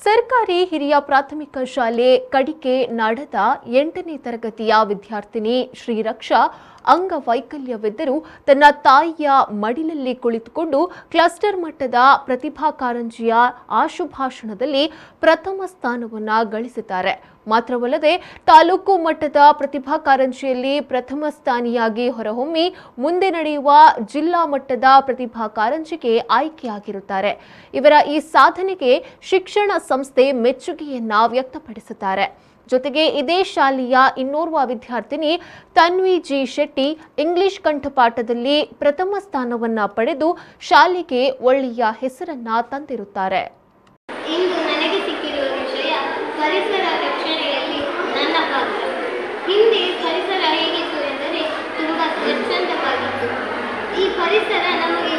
ಸರ್ಕಾರಿ ಹಿರಿಯ ಪ್ರಾಥಮಿಕ ಶಾಲೆ ಕಡಿಕೆ ನಾಡದ ಎಂಟನೇ ತರಗತಿಯ ವಿದ್ಯಾರ್ಥಿನಿ ಶ್ರೀರಕ್ಷಾ ಅಂಗವೈಕಲ್ಯವಿದ್ದರೂ ತನ್ನ ತಾಯಿಯ ಮಡಿಲಲ್ಲಿ ಕುಳಿತುಕೊಂಡು ಕ್ಲಸ್ಟರ್ ಮಟ್ಟದ ಪ್ರತಿಭಾ ಕಾರಂಜಿಯ ಆಶುಭಾಷಣದಲ್ಲಿ ಪ್ರಥಮ ಸ್ಥಾನವನ್ನ ಗಳಿಸಿದ್ದಾರೆ ಮಾತ್ರವಲ್ಲದೆ ತಾಲೂಕು ಮಟ್ಟದ ಪ್ರತಿಭಾ ಕಾರಂಜಿಯಲ್ಲಿ ಪ್ರಥಮ ಸ್ಥಾನಿಯಾಗಿ ಹೊರಹೊಮ್ಮಿ ಮುಂದೆ ನಡೆಯುವ ಜಿಲ್ಲಾ ಮಟ್ಟದ ಪ್ರತಿಭಾ ಕಾರಂಜಿಗೆ ಆಯ್ಕೆಯಾಗಿರುತ್ತಾರೆ ಇವರ ಈ ಸಾಧನೆಗೆ ಶಿಕ್ಷಣ ಸಂಸ್ಥೆ ಮೆಚ್ಚುಗೆಯನ್ನ ವ್ಯಕ್ತಪಡಿಸುತ್ತಾರೆ ಜೊತೆಗೆ ಇದೇ ಶಾಲೆಯ ಇನ್ನೋರ್ವ ವಿದ್ಯಾರ್ಥಿನಿ ತನ್ವಿ ಜಿ ಶೆಟ್ಟಿ ಇಂಗ್ಲಿಷ್ ಕಂಠಪಾಠದಲ್ಲಿ ಪ್ರಥಮ ಸ್ಥಾನವನ್ನ ಪಡೆದು ಶಾಲೆಗೆ ಒಳ್ಳೆಯ ಹೆಸರನ್ನ ತಂದಿರುತ್ತಾರೆ ಇಂದು ನನಗೆ ಸಿಕ್ಕಿರುವ ವಿಷಯ ಪರಿಸರ ರಕ್ಷಣೆಯಲ್ಲಿ ನನ್ನ ಪಾತ್ರ ಹಿಂದೆ ಪರಿಸರ ಹೇಗಿತ್ತು ಎಂದರೆ ತುಂಬ ಸ್ವಚ್ಛಂದವಾಗಿತ್ತು ಈ ಪರಿಸರ ನಮಗೆ